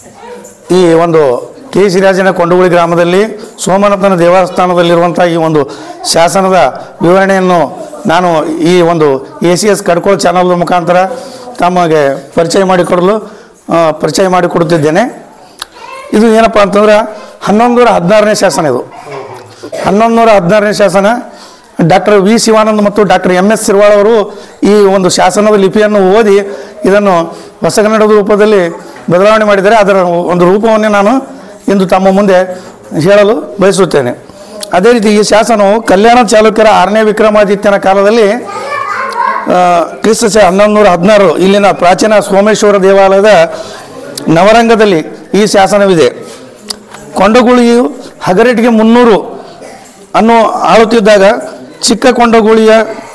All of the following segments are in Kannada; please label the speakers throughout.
Speaker 1: ಈ ಒಂದು ಕೆ ಸಿ ರಾಜನ ಕೊಂಡಗುಳಿ ಗ್ರಾಮದಲ್ಲಿ ಸೋಮನಾಥನ ದೇವಸ್ಥಾನದಲ್ಲಿರುವಂಥ ಈ ಒಂದು ಶಾಸನದ ವಿವರಣೆಯನ್ನು ನಾನು ಈ ಒಂದು A C S Kadkol channel ಮುಖಾಂತರ ತಮಗೆ ಪರಿಚಯ ಮಾಡಿಕೊಡಲು ಆ, ಪರಿಚಯ ಮಾಡಿಕೊಡುತ್ತಿದ್ದೇನೆ ಇದು ಏನಪ್ಪ ಅಂತಂದ್ರೆ ಹನ್ನೊಂದು ನೂರ ಹದಿನಾರನೇ ಶಾಸನ ಇದು ಹನ್ನೊಂದು ನೂರ ಹದಿನಾರನೇ ಶಾಸನ ಡಾಕ್ಟರ್ ವಿ ಶಿವಾನಂದ್ ಮತ್ತು ಡಾಕ್ಟರ್ ಎಮ್ ಎಸ್ ಸಿರ್ವಾಳ್ ಅವರು ಈ ಒಂದು ಶಾಸನದ ಲಿಪಿಯನ್ನು ಓದಿ ಇದನ್ನು ಹೊಸಗನ್ನಡದ ರೂಪದಲ್ಲಿ ಬದಲಾವಣೆ ಮಾಡಿದ್ದಾರೆ ಅದರ ಒಂದು ರೂಪವನ್ನೇ ನಾನು ಇಂದು ತಮ್ಮ ಮುಂದೆ ಹೇಳಲು ಬಯಸುತ್ತೇನೆ ಅದೇ ರೀತಿ ಈ ಶಾಸನವು ಕಲ್ಯಾಣ ಚಾಲುಕ್ಯರ ಆರನೇ ವಿಕ್ರಮಾದಿತ್ಯನ ಕಾಲದಲ್ಲಿ ಆ, ಕ್ರಿಸ್ತ ಶ ಹನ್ನೊಂದು ನೂರ ಹದಿನಾರು ಇಲ್ಲಿನ ಪ್ರಾಚೀನ ಸೋಮೇಶ್ವರ ದೇವಾಲಯದ ನವರಂಗದಲ್ಲಿ ಈ ಶಾಸನವಿದೆ ಕೊಂಡಗುಳಿಯು ಹಗರೆಟಿಗೆ ಮುನ್ನೂರು ಅನ್ನೋ ಆಳುತ್ತಿದ್ದಾಗ ಚಿಕ್ಕ ಕೊಂಡಗುಳಿಯ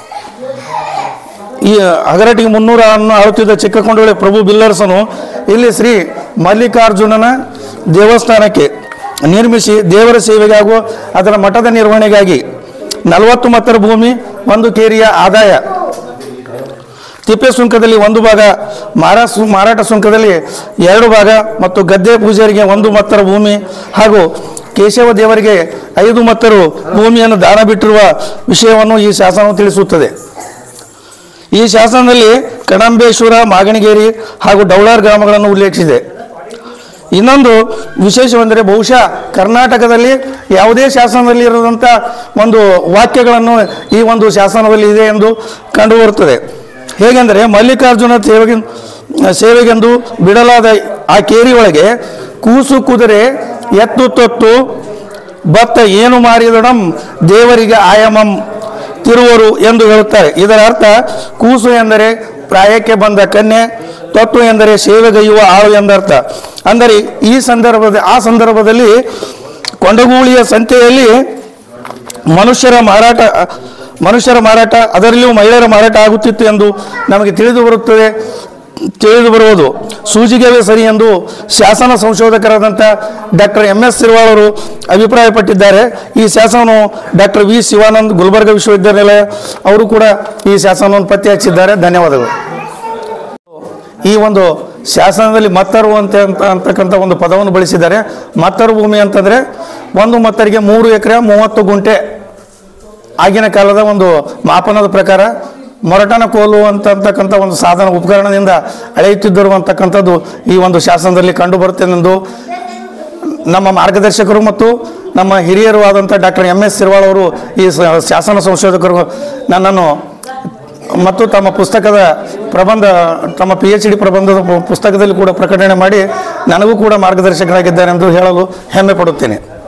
Speaker 1: ಈ ಹಗರಟಿಗೆ ಮುನ್ನೂರ ಅನ್ನು ಆಳುತ್ತಿದ್ದ ಚಿಕ್ಕ ಕೊಂಡಗುಳಿ ಪ್ರಭು ಬಿಲ್ಲರಸನು ಇಲ್ಲಿ ಶ್ರೀ ಮಲ್ಲಿಕಾರ್ಜುನನ ದೇವಸ್ಥಾನಕ್ಕೆ ನಿರ್ಮಿಸಿ ದೇವರ ಸೇವೆಗೆ ಹಾಗೂ ಅದರ ಮಠದ ನಿರ್ವಹಣೆಗಾಗಿ ನಲವತ್ತು ಮತ್ತರ ಭೂಮಿ ಒಂದು ಕೇರಿಯ ಆದಾಯ ತಿಪ್ಪೆ ಸುಂಕದಲ್ಲಿ ಒಂದು ಭಾಗ ಮಾರಾ ಸು ಮಾರಾಟ ಸುಂಕದಲ್ಲಿ ಎರಡು ಭಾಗ ಮತ್ತು ಗದ್ದೆ ಪೂಜಾರಿಗೆ ಒಂದು ಮತ್ತರ ಭೂಮಿ ಹಾಗೂ ಕೇಶವ ದೇವರಿಗೆ ಐದು ಮತ್ತರು ಭೂಮಿಯನ್ನು ದಾನ ಬಿಟ್ಟಿರುವ ವಿಷಯವನ್ನು ಈ ಶಾಸನವು ತಿಳಿಸುತ್ತದೆ ಈ ಶಾಸನದಲ್ಲಿ ಕಣಂಬೇಶ್ವರ ಮಾಗಣಿಗೇರಿ ಹಾಗೂ ಡೌಳಾರ್ ಗ್ರಾಮಗಳನ್ನು ಉಲ್ಲೇಖಿಸಿದೆ ಇನ್ನೊಂದು ವಿಶೇಷವೆಂದರೆ ಬಹುಶಃ ಕರ್ನಾಟಕದಲ್ಲಿ ಯಾವುದೇ ಶಾಸನದಲ್ಲಿ ಇರದಂಥ ಒಂದು ವಾಕ್ಯಗಳನ್ನು ಈ ಒಂದು ಶಾಸನದಲ್ಲಿ ಇದೆ ಎಂದು ಕಂಡುಬರುತ್ತದೆ ಹೇಗೆಂದರೆ ಮಲ್ಲಿಕಾರ್ಜುನ ಸೇವೆಗೆ ಸೇವೆಗೆಂದು ಬಿಡಲಾದ ಆ ಕೇರಿ ಒಳಗೆ ಕೂಸು ಕುದುರೆ ಎತ್ತು ತೊತ್ತು ಭತ್ತ ಏನು ಮಾರಿದಡಂ ದೇವರಿಗೆ ಆಯಮಂ ತಿರುವರು ಎಂದು ಹೇಳುತ್ತಾರೆ ಇದರ ಅರ್ಥ ಕೂಸು ಎಂದರೆ ಪ್ರಾಯಕ್ಕೆ ಬಂದ ಕನ್ಯೆ ತೊಟ್ಟು ಎಂದರೆ ಸೇವೆಗೈಯುವ ಆಳು ಎಂದರ್ಥ ಅಂದರೆ ಈ ಸಂದರ್ಭದ ಆ ಸಂದರ್ಭದಲ್ಲಿ ಕೊಂಡಗೂಳಿಯ ಸಂತೆಯಲ್ಲಿ ಮನುಷ್ಯರ ಮಾರಾಟ ಮನುಷ್ಯರ ಮಾರಾಟ ಅದರಲ್ಲಿಯೂ ಮಹಿಳೆಯರ ಮಾರಾಟ ಆಗುತ್ತಿತ್ತು ಎಂದು ನಮಗೆ ತಿಳಿದು ಬರುತ್ತದೆ ತಿಳಿದು ಬರುವುದು ಸೂಜಿಗೆವೇ ಸರಿ ಎಂದು ಶಾಸನ ಸಂಶೋಧಕರಾದಂಥ ಡಾಕ್ಟರ್ ಎಂ ಎಸ್ ಸಿರ್ವಾಳ್ ಅವರು ಅಭಿಪ್ರಾಯಪಟ್ಟಿದ್ದಾರೆ ಈ ಶಾಸನವನ್ನು ಡಾಕ್ಟರ್ ವಿ ಶಿವಾನಂದ್ ಗುಲ್ಬರ್ಗ ವಿಶ್ವವಿದ್ಯಾನಿಲಯ ಅವರು ಕೂಡ ಈ ಶಾಸನವನ್ನು ಪತ್ತೆ ಹಚ್ಚಿದ್ದಾರೆ ಧನ್ಯವಾದಗಳು ಈ ಒಂದು ಶಾಸನದಲ್ಲಿ ಮತ್ತರು ಅಂತ ಅಂತ ಅಂತಕ್ಕಂಥ ಒಂದು ಪದವನ್ನು ಬಳಸಿದ್ದಾರೆ ಮತ್ತರು ಭೂಮಿ ಅಂತಂದರೆ ಒಂದು ಮತ್ತರಿಗೆ ಮೂರು ಎಕರೆ ಮೂವತ್ತು ಗುಂಟೆ ಆಗಿನ ಕಾಲದ ಒಂದು ಮಾಪನದ ಪ್ರಕಾರ ಮೊರಟನ ಕೋಲು ಅಂತಕ್ಕಂಥ ಒಂದು ಸಾಧನ ಉಪಕರಣದಿಂದ ಅಳೆಯುತ್ತಿದ್ದರು ಅಂತಕ್ಕಂಥದ್ದು ಈ ಒಂದು ಶಾಸನದಲ್ಲಿ ಕಂಡು ಬರುತ್ತೇನೆಂದು ನಮ್ಮ ಮಾರ್ಗದರ್ಶಕರು ಮತ್ತು ನಮ್ಮ ಹಿರಿಯರು ಆದಂಥ ಡಾಕ್ಟರ್ ಎಮ್ ಎಸ್ ಸಿರ್ವಾಳ್ ಅವರು ಈ ಸ- ಶಾಸನ ಸಂಶೋಧಕರು ನನ್ನನ್ನು ಮತ್ತು ತಮ್ಮ ಪುಸ್ತಕದ ಪ್ರಬಂಧ ತಮ್ಮ ಪಿ ಎಚ್ ಡಿ ಪ್ರಬಂಧದ ಪು- ಪುಸ್ತಕದಲ್ಲಿ ಕೂಡ ಪ್ರಕಟಣೆ ಮಾಡಿ ನನಗೂ ಕೂಡ ಮಾರ್ಗದರ್ಶಕರಾಗಿದ್ದಾರೆ ಎಂದು ಹೇಳಲು ಹೆಮ್ಮೆ ಪಡುತ್ತೇನೆ